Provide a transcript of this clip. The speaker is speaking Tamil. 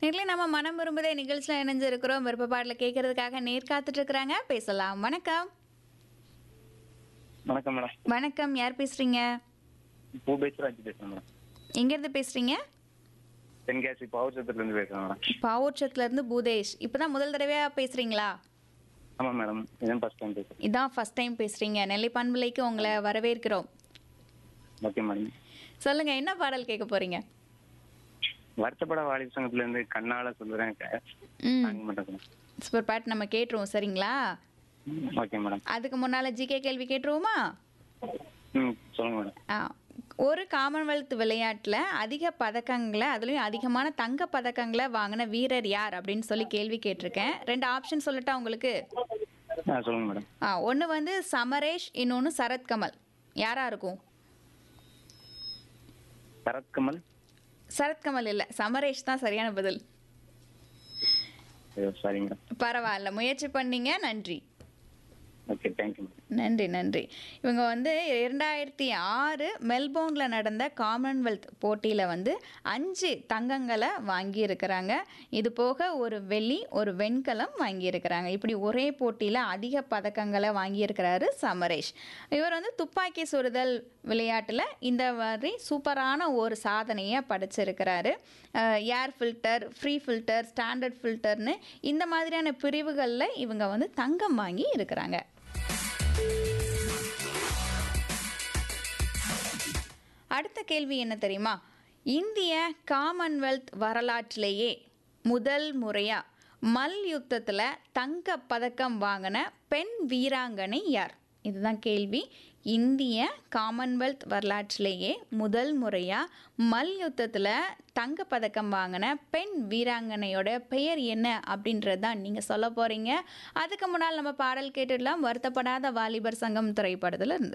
நேர்ல நம்ம மனம் விரும்புதே நிகழ்ச்சியில் இணைஞ்சிருக்கிறோம் விருப்ப பாடல கேட்கறதுக்காக நேர் காத்துட்டு இருக்கிறாங்க பேசலாம் வணக்கம் வணக்கம் மேடம் வணக்கம் யார் பேசுறீங்க பூபேஸ்வராஜ் பேசுறேன் மேடம் எங்கேருந்து பேசுறீங்க தென்காசி பவர் சத்திரத்துல இருந்து பேசுறேன் மேடம் பாவோட்சத்துல இருந்து பூதேஷ் இப்பதான் முதல் தடவையா பேசுறீங்களா ஆமா மேடம் இதான் ஃபர்ஸ்ட் டைம் பேசுறேன் இதான் ஃபர்ஸ்ட் டைம் பேசுறீங்க நெல்லை பண்பலைக்கு உங்களை வரவேற்கிறோம் ஓகே மேடம் சொல்லுங்க என்ன பாடல் கேட்க போறீங்க வருத்தப்பட வாலிப சங்கத்துல இருந்து கண்ணால சொல்லுறேன் ம் தாங்க மாட்டேன் சூப்பர் பாட்டு நம்ம கேட்டுருவோம் சரிங்களா ஓகே மேடம் அதுக்கு முன்னால ஜிகே கேள்வி கேட்டுருவோமா ம் சொல்லுங்க மேடம் ஆ, ஒரு காமன்வெல்த் விளையாட்டில் அதிக பதக்கங்களை அதுலேயும் அதிகமான தங்க பதக்கங்களை வாங்கின வீரர் யார் அப்படின்னு சொல்லி கேள்வி கேட்டிருக்கேன் ரெண்டு ஆப்ஷன் சொல்லட்டா உங்களுக்கு ஆ சொல்லுங்க மேடம் ஆ ஒன்று வந்து சமரேஷ் இன்னொன்று சரத்கமல் யாரா இருக்கும் சரத்கமல் சரத்கமல் இல்லை சமரேஷ் தான் சரியான பதில் ஐயோ, சாரி மேடம் பரவாயில்ல முயற்சி பண்ணீங்க நன்றி ஓகே தேங்க்யூ மேடம் நன்றி நன்றி இவங்க வந்து இரண்டாயிரத்தி ஆறு மெல்போர்னில் நடந்த காமன்வெல்த் போட்டியில் வந்து அஞ்சு தங்கங்களை வாங்கியிருக்கிறாங்க இது போக ஒரு வெள்ளி ஒரு வெண்கலம் வாங்கியிருக்கிறாங்க இப்படி ஒரே போட்டியில் அதிக பதக்கங்களை வாங்கியிருக்கிறாரு சமரேஷ் இவர் வந்து துப்பாக்கி சுடுதல் விளையாட்டில் இந்த மாதிரி சூப்பரான ஒரு சாதனையை படைச்சிருக்கிறாரு air filter free filter standard ஃபில்டர்னு இந்த மாதிரியான பிரிவுகளில் இவங்க வந்து தங்கம் வாங்கி இருக்கிறாங்க அடுத்த கேள்வி என்ன தெரியுமா இந்திய காமன்வெல்த் வரலாற்றிலேயே முதல் முறையா மல்யுத்தத்தில் தங்க பதக்கம் வாங்கின பெண் வீராங்கனை யார் இதுதான் கேள்வி இந்திய காமன்வெல்த் வரலாற்றிலேயே முதல் முறையாக மல்யுத்தத்தில் தங்க பதக்கம் வாங்கின பெண் வீராங்கனையோட பெயர் என்ன அப்படின்றது தான் நீங்கள் சொல்ல போகிறீங்க அதுக்கு முன்னால் நம்ம பாடல் கேட்டுடலாம் வருத்தப்படாத வாலிபர் சங்கம் திரைப்படத்தில் இருந்து